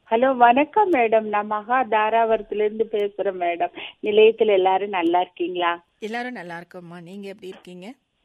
Hello வணக்கம் madam நான் மகா தாராபுரத்துல இருந்து பேசுறேன் மேடம் நிலையத்துல எல்லாரும் நல்லா இருக்கீங்களா எல்லாரும் நல்லா இருக்கோம்மா நீங்க எப்படி இருக்கீங்க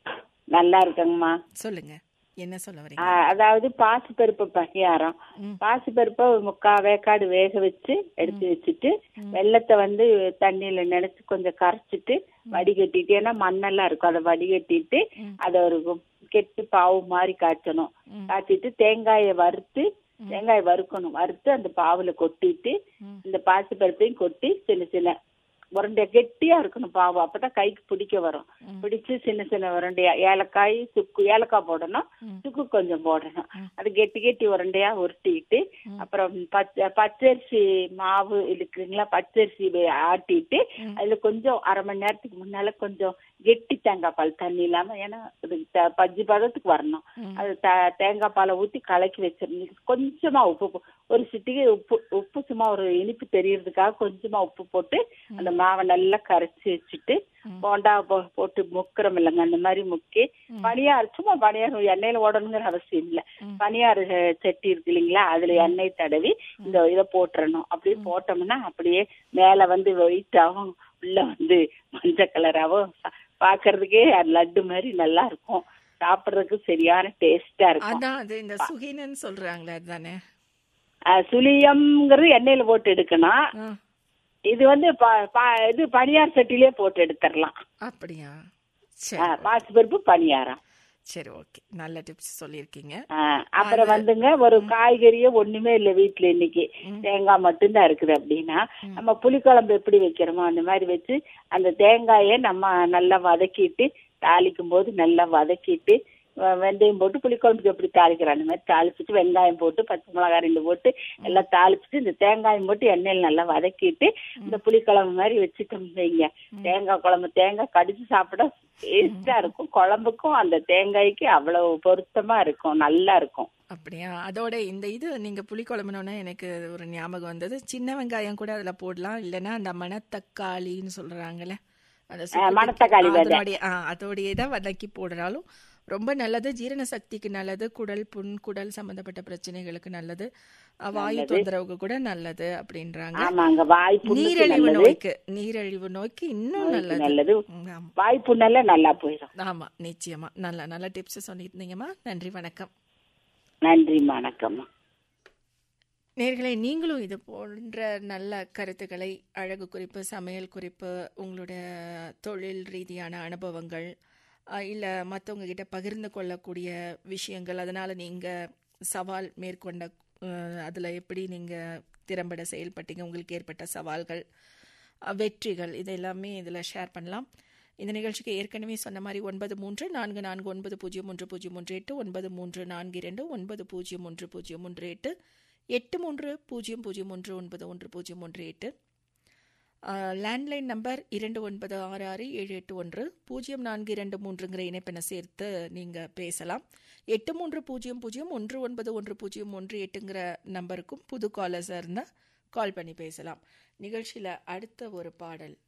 நல்லா இருக்கேங்கம்மா சொல்லுங்க என்ன சொல்ல ஆ, வரீங்க அதாவது பாசிப்பருப்பு பணியாரம் ம். பாசிப்பருப்பை ஒரு முக்கா வேக்காடு வேக வச்சு எடுத்து வச்சுட்டு வெள்ளத்தை வந்து தண்ணியில நினைச்சு கொஞ்சம் கரைச்சிட்டு வடிகட்டிட்டு ஏன்னா மண்ணெல்லாம் இருக்கும் அதை வடிகட்டிட்டு அதை ஒரு கெட்டு பாவு மாதிரி காய்ச்சணும் ம். காய்ச்சிட்டு தேங்காயை வறுத்து தேங்காயை வறுக்கணும் வறுத்து அந்த பாவுல கொட்டிட்டு ம். இந்த பாசிப்பருப்பையும் கொட்டி சின்ன சின்ன உருண்டை கெட்டியா இருக்கணும் பாவு அப்பதான் கைக்கு பிடிக்க வரும் ம். பிடிச்சு சின்ன சின்ன உருண்டையா ஏலக்காய் சுக்கு ஏலக்காய் போடணும் ம். சுக்கு கொஞ்சம் போடணும் ம். அது கெட்டி கெட்டி உருண்டையா உருட்டிட்டு அப்புறம் பச்சை பச்சரிசி மாவு இருக்குங்களா பச்சரிசி வே- ஆட்டிட்டு ம். அதுல கொஞ்சம் அரை மணி நேரத்துக்கு முன்னால கொஞ்சம் கெட்டி தேங்காய் பால் தண்ணி இல்லாம ஏன்னா அது த- பஜ்ஜி பதத்துக்கு வரணும் ம். அது த- தேங்காய் பாலை ஊத்தி கலக்கி வச்சிருந்தீங்க கொஞ்சமா உப்பு போ- ஒரு சிட்டிகை உப்பு உப்பு சும்மா ஒரு இனிப்பு தெரியறதுக்காக கொஞ்சமா உப்பு போட்டு அந்த மாவை நல்லா கரைச்சி வச்சுட்டு போண்டா போ- போட்டு முக்கிறோம் இல்லைங்க அந்த மாதிரி முக்கி பனியார் சும்மா பனியார் எண்ணெயில ஓடணுங்கிற அவசியம் இல்ல ம். பனியார் அஹ், சட்டி இருக்கு இல்லைங்களா அதுல எண்ணெய் தடவி இந்த இதை போட்டுறணும் அப்படியே போட்டோம்னா அப்படியே மேல வந்து ஒயிட்டாவும் உள்ள வந்து மஞ்சள் கலராவும் பாக்குறதுக்கே லட்டு மாதிரி நல்லா இருக்கும் சாப்பிடுறதுக்கு சரியான டேஸ்டா இருக்கும் அதான் அது இந்த சுகினன்னு சொல்றாங்களே அதுதானே அஹ், சுழியம்ங்கிறது எண்ணெயில போட்டு எடுக்கணும் ஆ, இது வந்து ப- ப- இது பனியார் சட்டிலே போட்டு எடுத்துடலாம் அப்படியா சரி அஹ், பாசிப்பருப்பு பனியாரம் சரி ஓகே நல்ல டிப்ஸ் சொல்லியிருக்கீங்க அஹ், அப்புறம் வந்துங்க ஒரு காய்கறியே ஒண்ணுமே இல்ல வீட்டுல இன்னைக்கு தேங்காய் மட்டும்தான் இருக்குது அப்படின்னா நம்ம புளிக்குழம்பு எப்படி வைக்கிறோமோ அந்த மாதிரி வச்சு அந்த தேங்காயை நம்ம நல்லா வதக்கிட்டு தாளிக்கும் போது நல்லா வதக்கிட்டு வ- வெந்தயம் போட்டு புளிக்குழம்புக்கு எப்படி தாளிக்கிறோம் அந்த மாதிரி தாளிச்சுட்டு வெங்காயம் போட்டு பச்சை மிளகாய் ரெண்டு போட்டு எல்லாம் தாளிச்சுட்டு இந்த தேங்காயம் போட்டு எண்ணெயில் நல்லா வதக்கிட்டு இந்த புளிக்குழம்பு மாதிரி வச்சுட்டோம் வைங்க தேங்காய் குழம்பு தேங்காய் கடிச்சு சாப்பிட டேஸ்டா இருக்கும் குழம்புக்கும் அந்த தேங்காய்க்கு அவ்வளவு பொருத்தமா இருக்கும் நல்லா இருக்கும் அப்படியா அதோட இந்த இது நீங்க புளிக்குழம்புனோடனே எனக்கு ஒரு ஞாபகம் வந்தது சின்ன வெங்காயம் கூட அதுல போடலாம் இல்லைன்னா அந்த மணத்தக்காளின்னு சொல்றாங்கல்ல அந்த சுக்கு மணத்தக்காளி ஆ, விதை. அதனுடைய ஆ அதோடைய இதை வதக்கி போடுறாலும் ரொம்ப நல்லது ஜீரண சக்திக்கு நல்லது குடல் புண் குடல் சம்பந்தப்பட்ட பிரச்சனைகளுக்கு நல்லது அ, வாயு தொந்தரவுக்கு கூட நல்லது அப்படின்றாங்க ஆமாங்க வாய் புண்ணுக்கு நீரிழிவு நல்லது நோய்க்கு நீரிழிவு நோய்க்கு இன்னும் நல்லது நல்லது ம், ஆமா வாய் புண்ணெல்லாம் நல்லா போயிடும் ஆமா நிச்சயமா நல்ல நல்ல டிப்ஸ் சொல்லியிருந்தீங்கம்மா நன்றி வணக்கம் நன்றி வணக்கம்மா நேர்களே நீங்களும் இது போன்ற நல்ல கருத்துக்களை அழகு குறிப்பு சமையல் குறிப்பு உங்களுடைய தொழில் ரீதியான அனுபவங்கள் இல்லை மற்றவங்க கிட்ட பகிர்ந்து கொள்ளக்கூடிய விஷயங்கள் அதனால் நீங்கள் சவால் மேற்கொண்ட அதில் எப்படி நீங்கள் திறம்பட செயல்பட்டீங்க உங்களுக்கு ஏற்பட்ட சவால்கள் அஹ், வெற்றிகள் இது எல்லாமே இதில் ஷேர் பண்ணலாம் இந்த நிகழ்ச்சிக்கு ஏற்கனவே சொன்ன மாதிரி ஒன்பது மூன்று நான்கு நான்கு ஒன்பது பூஜ்ஜியம் ஒன்று பூஜ்ஜியம் ஒன்று எட்டு ஒன்பது மூன்று நான்கு இரண்டு ஒன்பது பூஜ்ஜியம் ஒன்று பூஜ்ஜியம் ஒன்று எட்டு எட்டு மூன்று பூஜ்ஜியம் பூஜ்ஜியம் ஒன்று ஒன்பது ஒன்று பூஜ்ஜியம் ஒன்று எட்டு லேண்ட்லைன் நம்பர் இரண்டு ஒன்பது ஆறு ஆறு ஏழு எட்டு ஒன்று பூஜ்ஜியம் நான்கு இரண்டு மூன்றுங்கிற இணைப்பெண்ணை சேர்த்து நீங்கள் பேசலாம் எட்டு மூன்று பூஜ்ஜியம் பூஜ்ஜியம் ஒன்று ஒன்பது ஒன்று பூஜ்ஜியம் ஒன்று எட்டுங்கிற நம்பருக்கும் புது காலர்ஸாக இருந்தால் கால் பண்ணி பேசலாம் நிகழ்ச்சியில் அடுத்த ஒரு பாடல்